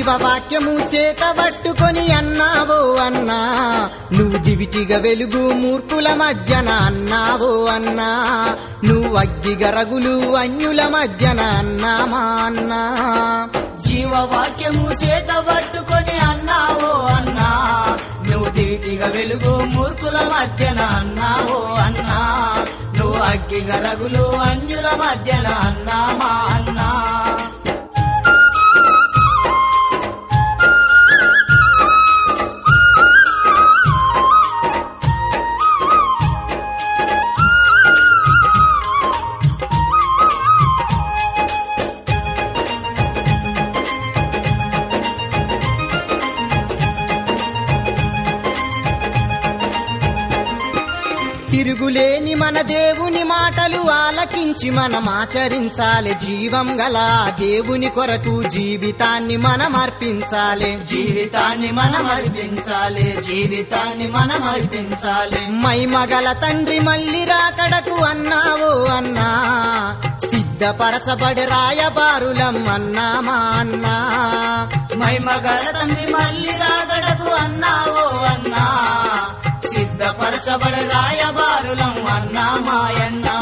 జీవవాక్యము చేత పట్టుకొని అన్నావో అన్నా నువ్వు దివిటిగా వెలుగు మూర్ఖుల మధ్యన అన్నావో అన్నా నువ్వు అగ్గిగ రగులు అన్యుల మధ్యన అన్నామా అన్నా జీవవాక్యము చేత పట్టుకొని అన్నావో అన్నా నువ్వు దివిటిగా వెలుగు మూర్ఖుల మధ్యన అన్నావో అన్నా నువ్వు అగ్గిగా రగులు అన్యుల మధ్యన అన్నామా అన్నా తిరుగులేని మన దేవుని మాటలు ఆలకించి మనం ఆచరించాలి జీవం గల దేవుని కొరకు జీవితాన్ని మనం అర్పించాలి జీవితాన్ని మనం అర్పించాలి జీవితాన్ని మనం అర్పించాలి మైమగల తండ్రి మళ్ళీ రాకడకు అన్నావో అన్నా సిద్ధపరచబడి రాయబారులం అన్నామా అన్నా మైమగల తండ్రి మళ్ళీ రాగడకు అన్నావో అన్నా సిద్ధపరచబడి రాయబారులం అన్నా మాయన్నా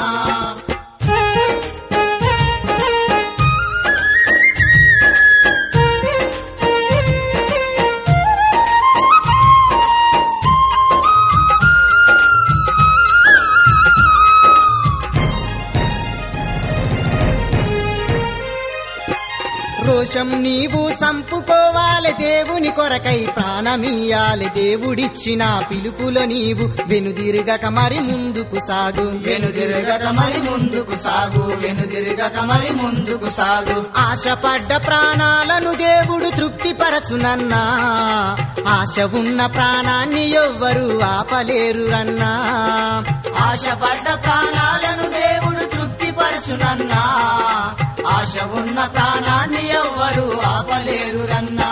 రోషం నీవు సంపుకోవాలి దేవుని కొరకై ప్రాణమీయాలి దేవుడిచ్చిన పిలుపులో నీవు వెనుదిరగక మరి ముందుకు సాగు వెనుదిరగక మరి ముందుకు సాగు వెనుదిరగక మరి ముందుకు సాగు ఆశపడ్డ ప్రాణాలను దేవుడు తృప్తిపరచునన్నా ఆశ ఉన్న ప్రాణాన్ని ఎవ్వరు ఆపలేరు అన్నా ఆశపడ్డ ప్రాణాలను దేవుడు తృప్తిపరచునన్నా ఆశ ఉన్న ప్రాణాన్ని ఎవ్వరు ఆపలేరు రన్నా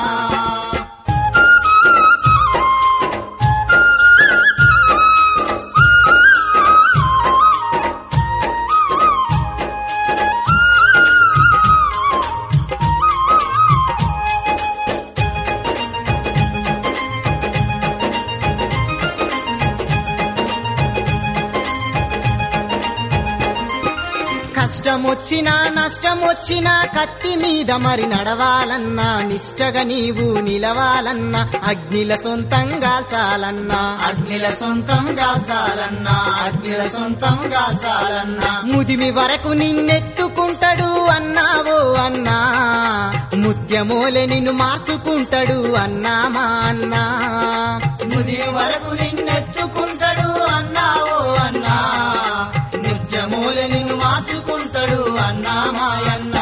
కష్టం వచ్చినా నష్టం వచ్చినా కత్తి మీద మరి నడవాలన్నా నిష్టగా నీవు నిలవాలన్నా అగ్నిల సొంతంగా చాలన్నా అగ్నిల సొంతం గాల్చాలన్నా అగ్నిల సొంతం గాల్చాలన్నా ముదిమి వరకు నిన్నెత్తుకుంటాడు అన్నావో అన్నా ముత్యమోలే నిన్ను మార్చుకుంటాడు అన్నామా అన్నా ముది వరకు నిన్నెత్తుకుంటాడు అన్నావో అన్నా నిత్యమూల నిన్ను మార్చుకుంటాడు అన్నా మాయన్నా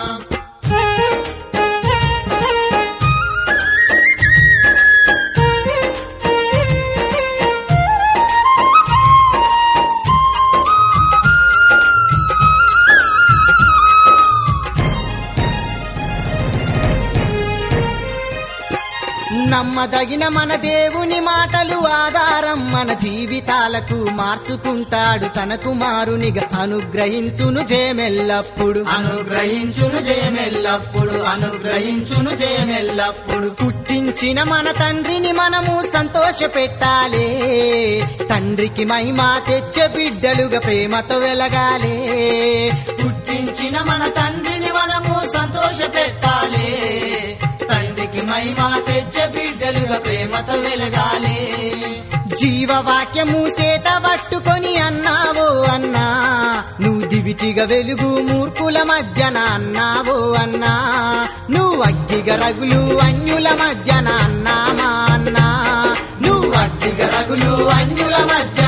నమ్మదగిన మన దేవుని మాటలు ఆధారం మన జీవితాలకు మార్చుకుంటాడు తన కుమారునిగా అనుగ్రహించును జయమెల్లప్పుడు అనుగ్రహించును జయమెల్లప్పుడు అనుగ్రహించును జయమెల్లప్పుడు పుట్టించిన మన తండ్రిని మనము సంతోష పెట్టాలే తండ్రికి మహిమ తెచ్చే బిడ్డలుగా ప్రేమతో వెలగాలే పుట్టించిన మన తండ్రిని మనము సంతోష పెట్టాలి తండ్రికి మహిమ తెచ్చే బిడ్డలుగా ప్రేమతో వెలగాలి జీవవాక్యము చేత పట్టుకొని అన్నావో అన్నా నువ్వు దివిటిగా వెలుగు మూర్ఖుల మధ్యన అన్నావో అన్నా నువ్వు అగ్గిగ రగులు అన్యుల మధ్యన అన్నామా అన్నా నువ్వు అట్టిగ రగులు అన్యుల మధ్య